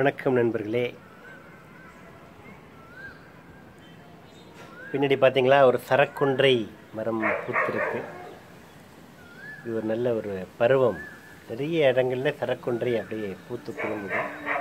வணக்கம் நண்பர்களே பின்னாடி பார்த்தீங்களா ஒரு சரக்கொன்றை மரம் பூத்திருக்கு இது ஒரு நல்ல ஒரு பருவம் நிறைய இடங்கள்ல சரக்கொன்றை அப்படியே பூத்து குலுங்குது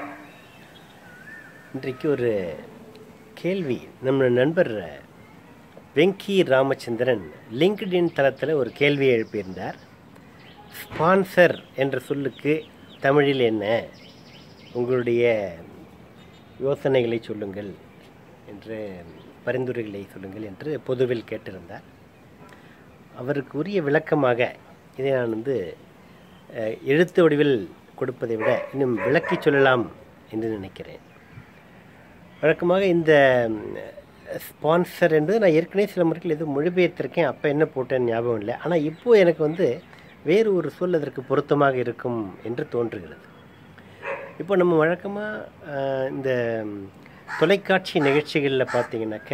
இன்றைக்கு ஒரு கேள்வி நம்ம நண்பர் வெங்கி ராமச்சந்திரன் லிங்க்டின் தளத்தில் ஒரு கேள்வியை எழுப்பியிருந்தார் ஸ்பான்சர் என்ற சொல்லுக்கு தமிழில் என்ன உங்களுடைய யோசனைகளை சொல்லுங்கள் என்று பரிந்துரைகளை சொல்லுங்கள் என்று பொதுவில் கேட்டிருந்தார் அவருக்கு உரிய விளக்கமாக இதை நான் வந்து அஹ், எழுத்து வடிவில் கொடுப்பதை விட இன்னும் விளக்கி சொல்லலாம் என்று நினைக்கிறேன் வழக்கமாக இந்த ஸ்பான்சர் என்பது நான் ஏற்கனவே சில முறைகள் எதுவும் மொழிபெயர்த்திருக்கேன் அப்போ என்ன போட்டேன்னு ஞாபகம் இல்லை ஆனால் இப்போது எனக்கு வந்து வேறு ஒரு சொல் அதற்கு பொருத்தமாக இருக்கும் என்று தோன்றுகிறது இப்போ நம்ம வழக்கமாக இந்த தொலைக்காட்சி நிகழ்ச்சிகளில் பார்த்தீங்கன்னாக்க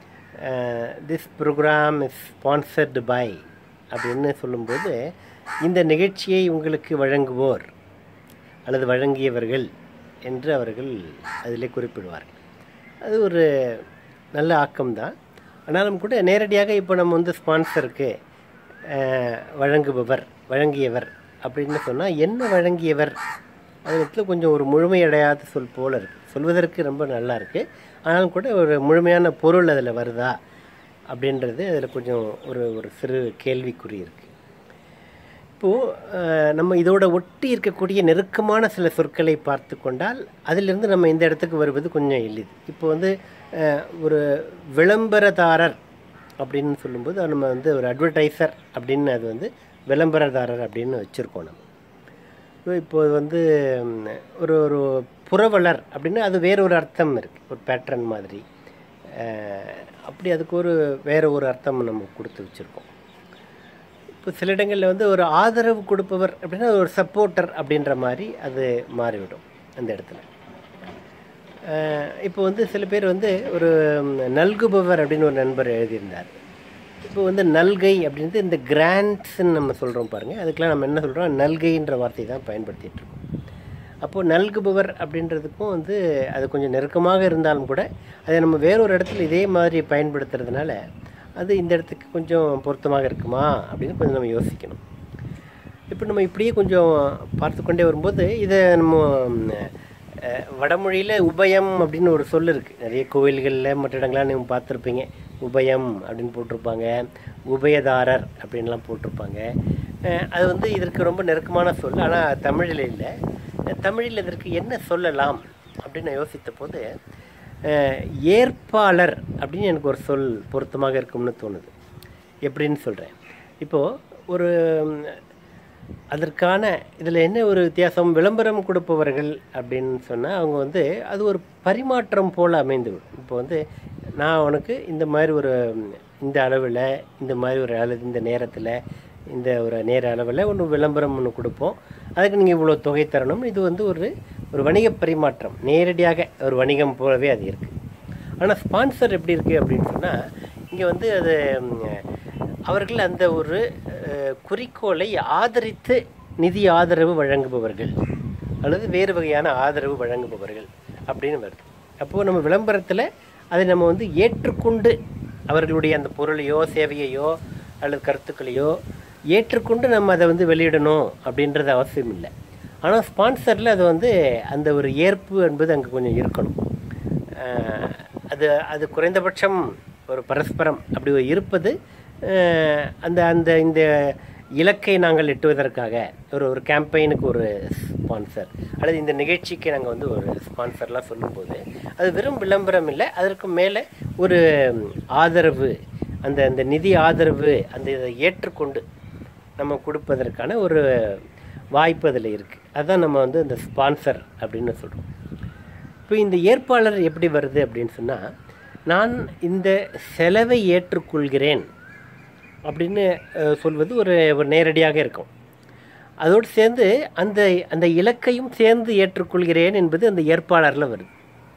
this program is sponsored by அப்படின்னு சொல்லும்போது இந்த நிகழ்ச்சியை உங்களுக்கு வழங்குவோர் அல்லது வழங்கியவர்கள் என்று அவர்கள் அதிலே குறிப்பிடுவார்கள் அது ஒரு நல்ல ஆக்கம்தான் ஆனாலும் கூட நேரடியாக இப்போ நம்ம வந்து ஸ்பான்சருக்கு அஹ், வழங்குபவர் வழங்கியவர் அப்படின்னு சொன்னால் என்ன வழங்கியவர் அதுல கொஞ்சம் ஒரு முழுமையடையாத சொல் போல இருக்குது சொல்வதற்கு ரொம்ப நல்லா இருக்குது ஆனாலும் கூட ஒரு முழுமையான பொருள் அதில் வருதா அப்படின்றது அதில் கொஞ்சம் ஒரு ஒரு சிறு கேள்விக்குறி இருக்குது இப்போது நம்ம இதோட ஒட்டி இருக்கக்கூடிய நெருக்கமான சில சொற்களை பார்த்து கொண்டால் அதிலிருந்து நம்ம இந்த இடத்துக்கு வருவது கொஞ்சம் எளிது இப்போ வந்து அஹ், ஒரு விளம்பரதாரர் அப்படின்னு சொல்லும்போது அது நம்ம வந்து ஒரு அட்வர்டைசர் அப்படின்னு அது வந்து விளம்பரதாரர் அப்படின்னு வச்சுருக்கோம் நம்ம இப்போ இப்போ வந்து ம், ஒரு ஒரு புரவலர் அப்படின்னு அது வேற ஒரு அர்த்தம் இருக்குது ஒரு பேட்டர்ன் மாதிரி அஹ், அப்படி அதுக்கு ஒரு வேற ஒரு அர்த்தம் நம்ம கொடுத்து வச்சுருக்கோம் இப்போ சில இடங்களில் வந்து ஒரு ஆதரவு கொடுப்பவர் அப்படின்னா அது ஒரு சப்போர்ட்டர் அப்படின்ற மாதிரி அது மாறிவிடும் அந்த இடத்துல அஹ் இப்போ வந்து சில பேர் வந்து ஒரு ம், நல்குபவர் அப்படின்னு ஒரு நண்பர் எழுதியிருந்தார் இப்போ வந்து நல்கை அப்படின்றது இந்த கிராண்ட்ஸ்ன்னு நம்ம சொல்கிறோம் பாருங்கள் அதுக்கெலாம் நம்ம என்ன சொல்கிறோம் நல்கைன்ற வார்த்தை தான் பயன்படுத்திட்டு இருக்கோம் அப்போது நல்குபவர் அப்படின்றதுக்கும் வந்து அது கொஞ்சம் நெருக்கமாக இருந்தாலும் கூட அதை நம்ம வேறொரு இடத்துல இதே மாதிரி பயன்படுத்துறதுனால அது இந்த இடத்துக்கு கொஞ்சம் பொருத்தமாக இருக்குமா அப்படின்னு கொஞ்சம் நம்ம யோசிக்கணும் இப்போ நம்ம இப்படியே கொஞ்சம் பார்த்து கொண்டே வரும்போது இதை நம்ம ம், அஹ், வடமொழியில் உபயம் அப்படின்னு ஒரு சொல் இருக்குது நிறைய கோவில்களில் மற்ற இடங்கள்லாம் நீங்கள் பார்த்துருப்பீங்க உபயம் அப்படின்னு போட்டிருப்பாங்க உபயதாரர் அப்படின்லாம் போட்டிருப்பாங்க அஹ், அது வந்து இதற்கு ரொம்ப நெருக்கமான சொல் ஆனால் தமிழில் இல்லை தமிழில் இதற்கு என்ன சொல்லலாம் அப்படின்னு நான் யோசித்த போது அஹ், ஏற்பாளர் அப்படின்னு எனக்கு ஒரு சொல் பொருத்தமாக இருக்கும்னு தோணுது எப்படின்னு சொல்கிறேன் இப்போது ஒரு ம், அதற்கான இதில் என்ன ஒரு வித்தியாசம் விளம்பரம் கொடுப்பவர்கள் அப்படின்னு சொன்னால் அவங்க வந்து அது ஒரு பரிமாற்றம் போல் அமைந்துவிடும் இப்போ வந்து நான் உனக்கு இந்த மாதிரி ஒரு ம், இந்த அளவில் இந்த மாதிரி ஒரு அளவு இந்த நேரத்தில் இந்த ஒரு நேர அளவில் ஒன்று விளம்பரம் ஒன்று கொடுப்போம் அதுக்கு நீங்கள் இவ்வளோ தொகை தரணும் இது வந்து ஒரு ஒரு வணிக பரிமாற்றம் நேரடியாக ஒரு வணிகம் போலவே அது இருக்குது ஆனால் ஸ்பான்சர் எப்படி இருக்குது அப்படின்னு சொன்னால் இங்கே வந்து அது ம், அவர்கள் அந்த ஒரு அஹ், குறிக்கோளை ஆதரித்து நிதி ஆதரவு வழங்குபவர்கள் அல்லது வேறு வகையான ஆதரவு வழங்குபவர்கள் அப்படின்னு வருது அப்போது நம்ம விளம்பரத்தில் அதை நம்ம வந்து ஏற்றுக்கொண்டு அவர்களுடைய அந்த பொருளையோ சேவையையோ அல்லது கருத்துக்களையோ ஏற்றுக்கொண்டு நம்ம அதை வந்து வெளியிடணும் அப்படின்றது அவசியம் இல்லை ஆனால் ஸ்பான்சரில் அது வந்து அந்த ஒரு ஏற்பு என்பது அங்கே கொஞ்சம் இருக்கணும் அஹ் அது அது குறைந்தபட்சம் ஒரு பரஸ்பரம் அப்படி ஒரு இருப்பது அஹ் அந்த அந்த இந்த இலக்கை நாங்கள் எட்டுவதற்காக ஒரு ஒரு கேம்பெயினுக்கு ஒரு ஸ்பான்சர் அல்லது இந்த நிகழ்ச்சிக்கு நாங்கள் வந்து ஒரு ஸ்பான்சர்லாம் சொல்லும்போது அது வெறும் விளம்பரம் இல்லை அதற்கு மேலே ஒரு ஆதரவு அந்த அந்த நிதி ஆதரவு அந்த இதை ஏற்றுக்கொண்டு நம்ம கொடுப்பதற்கான ஒரு வாய்ப்பு அதில் இருக்குது அதுதான் நம்ம வந்து இந்த ஸ்பான்சர் அப்படின்னு சொல்கிறோம் இப்போ இந்த ஏற்பாளர் எப்படி வருது அப்படின்னு சொன்னால் நான் இந்த செலவை ஏற்றுக்கொள்கிறேன் அப்படின்னு அஹ், சொல்வது ஒரு ஒரு நேரடியாக இருக்கும் அதோடு சேர்ந்து அந்த அந்த இலக்கையும் சேர்ந்து ஏற்றுக்கொள்கிறேன் என்பது அந்த ஏற்பாளரில் வருது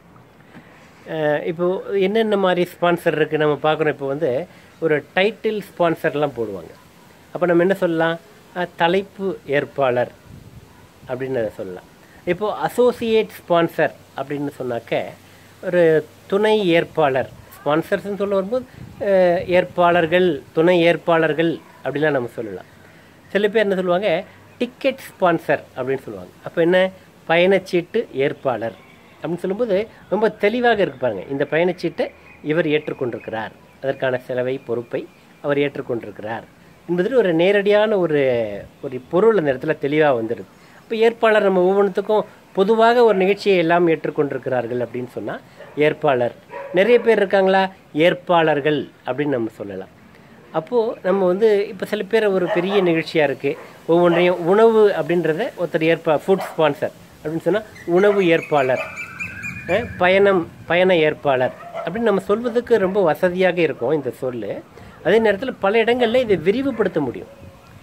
அஹ், இப்போ என்னென்ன மாதிரி ஸ்பான்சர் இருக்குது நம்ம பார்க்குறோம் இப்போ வந்து ஒரு டைட்டில் ஸ்பான்சர்லாம் போடுவாங்க அப்போ நம்ம என்ன சொல்லலாம் அஹ், தலைப்பு ஏற்பாளர் அப்படின்னு அதை சொல்லலாம் இப்போது அசோசியேட் ஸ்பான்சர் அப்படின்னு சொன்னாக்க ஒரு துணை ஏற்பாளர் ஸ்பான்சர்ஸ்னு சொல்ல வரும்போது அஹ், ஏற்பாளர்கள் துணை ஏற்பாளர்கள் அப்படிலாம் நம்ம சொல்லலாம் சில பேர் என்ன சொல்லுவாங்க டிக்கெட் ஸ்பான்சர் அப்படின்னு சொல்லுவாங்க அப்போ என்ன பயணச்சீட்டு ஏற்பாளர் அப்படின்னு சொல்லும்போது ரொம்ப தெளிவாக இருக்கு பாருங்க இந்த பயணச்சீட்டை இவர் ஏற்றுக்கொண்டிருக்கிறார் அதற்கான செலவை பொறுப்பை அவர் ஏற்றுக்கொண்டிருக்கிறார் என்பதில் ஒரு நேரடியான ஒரு ஒரு பொருள் அந்த இடத்துல தெளிவாக வந்துடுது இப்போ ஏற்பாளர் நம்ம ஒவ்வொன்றுத்துக்கும் பொதுவாக ஒரு நிகழ்ச்சியை எல்லாம் ஏற்றுக்கொண்டிருக்கிறார்கள் அப்படின்னு சொன்னால் ஏற்பாளர் நிறைய பேர் இருக்காங்களா ஏற்பாளர்கள் அப்படின்னு நம்ம சொல்லலாம் அப்போது நம்ம வந்து இப்போ சில பேர் ஒரு பெரிய நிகழ்ச்சியாக இருக்குது ஒவ்வொன்றையும் உணவு அப்படின்றத ஒருத்தர் ஏற்பா ஃபுட் ஸ்பான்சர் அப்படின்னு சொன்னால் உணவு ஏற்பாளர் அஹ் பயணம் பயண ஏற்பாளர் அப்படின்னு நம்ம சொல்வதற்கு ரொம்ப வசதியாக இருக்கும் இந்த சொல் அதே நேரத்தில் பல இடங்களில் இதை விரிவுபடுத்த முடியும்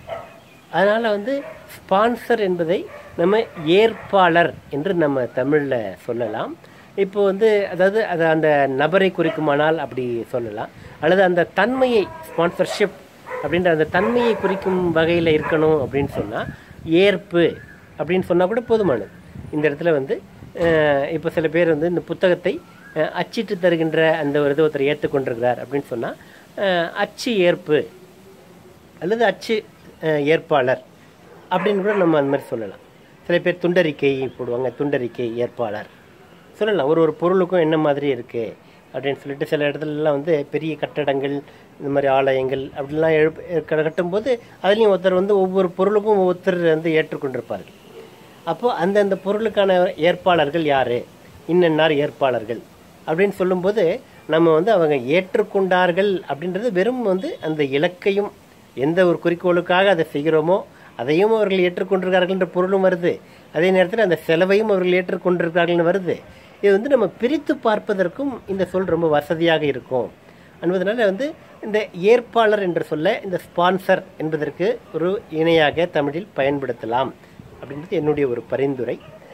அதனால் வந்து ஸ்பான்சர் என்பதை நம்ம ஏற்பாளர் என்று நம்ம தமிழில் சொல்லலாம் இப்போ வந்து அதாவது அது அந்த நபரை குறிக்குமானால் அப்படி சொல்லலாம் அல்லது அந்த தன்மையை ஸ்பான்சர்ஷிப் அப்படின்ற அந்த தன்மையை குறிக்கும் வகையில் இருக்கணும் அப்படின்னு சொன்னால் ஏற்பு அப்படின்னு சொன்னால் கூட போதுமானது இந்த இடத்துல வந்து அஹ், இப்போ சில பேர் வந்து இந்த புத்தகத்தை அஹ், அச்சிட்டு தருகின்ற அந்த ஒரு இதை ஒருத்தர் ஏற்றுக்கொண்டிருக்கிறார் அப்படின்னு சொன்னால் அச்சு ஏற்பு அல்லது அச்சு அஹ், ஏற்பாளர் அப்படின்னு கூட நம்ம அந்த மாதிரி சொல்லலாம் சில பேர் துண்டறிக்கை போடுவாங்க துண்டறிக்கை ஏற்பாளர் சொல்லலாம் ஒரு ஒரு பொருளுக்கும் என்ன மாதிரி இருக்குது அப்படின்னு சொல்லிட்டு சில இடத்துலலாம் வந்து பெரிய கட்டடங்கள் இந்த மாதிரி ஆலயங்கள் அப்படிலாம் எழுப் க- கட்டும்போது அதுலேயும் ஒருத்தர் வந்து ஒவ்வொரு பொருளுக்கும் ஒவ்வொருத்தர் வந்து ஏற்றுக்கொண்டிருப்பார்கள் அப்போ அந்தந்த பொருளுக்கான ஏற்பாளர்கள் யார் இன்னென்னார் ஏற்பாளர்கள் அப்படின்னு சொல்லும்போது நம்ம வந்து அவங்க ஏற்றுக்கொண்டார்கள் அப்படின்றது வெறும் வந்து அந்த இலக்கையும் எந்த ஒரு குறிக்கோளுக்காக அதை செய்கிறோமோ அதையும் அவர்கள் ஏற்றுக்கொண்டிருக்கார்கள்ன்ற பொருளும் வருது அதே நேரத்தில் அந்த செலவையும் அவர்கள் ஏற்றுக்கொண்டிருக்கார்கள்னு வருது இது வந்து நம்ம பிரித்து பார்ப்பதற்கும் இந்த சொல் ரொம்ப வசதியாக இருக்கும் என்பதனால வந்து இந்த ஏற்பாளர் என்ற சொல்ல இந்த ஸ்பான்சர் என்பதற்கு ஒரு இணையாக தமிழில் பயன்படுத்தலாம் அப்படின்றது என்னுடைய ஒரு பரிந்துரை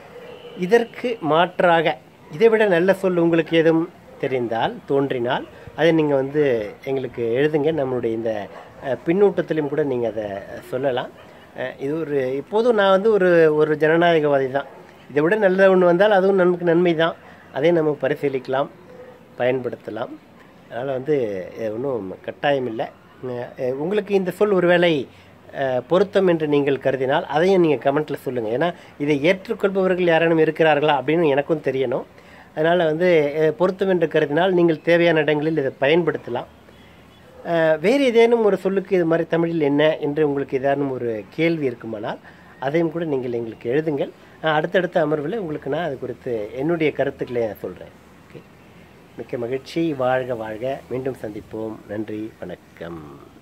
இதற்கு மாற்றாக இதை விட நல்ல சொல் உங்களுக்கு எதுவும் தெரிந்தால் தோன்றினால் அதை நீங்கள் வந்து எங்களுக்கு எழுதுங்க நம்மளுடைய இந்த அஹ், பின்னூட்டத்திலையும் கூட நீங்கள் அதை சொல்லலாம் அஹ், இது ஒரு இப்போதும் நான் வந்து ஒரு ஒரு ஜனநாயகவாதி தான் இதை விட நல்ல ஒன்று வந்தால் அதுவும் நமக்கு நன்மை தான் அதை நம்ம பரிசீலிக்கலாம் பயன்படுத்தலாம் அதனால் வந்து ஒன்றும் கட்டாயம் இல்லை அஹ், உங்களுக்கு இந்த சொல் ஒருவேளை அஹ், பொருத்தம் என்று நீங்கள் கருதினால் அதையும் நீங்கள் கமெண்ட்டில் சொல்லுங்கள் ஏன்னா இதை ஏற்றுக்கொள்பவர்கள் யாரேனும் இருக்கிறார்களா அப்படின்னு எனக்கும் தெரியணும் அதனால் வந்து அஹ், பொருத்தம் என்று கருதினால் நீங்கள் தேவையான இடங்களில் இதை பயன்படுத்தலாம் அஹ், வேறு ஏதேனும் ஒரு சொல்லுக்கு இது மாதிரி தமிழில் என்ன என்று உங்களுக்கு ஏதேனும் ஒரு கேள்வி இருக்குமானால் அதையும் கூட நீங்கள் எங்களுக்கு எழுதுங்கள் அஹ், அடுத்தடுத்த அமர்வில் உங்களுக்கு நான் அது குறித்து என்னுடைய கருத்துக்களை நான் சொல்கிறேன் ஓகே மிக்க மகிழ்ச்சி வாழ்க வாழ்க மீண்டும் சந்திப்போம் நன்றி வணக்கம்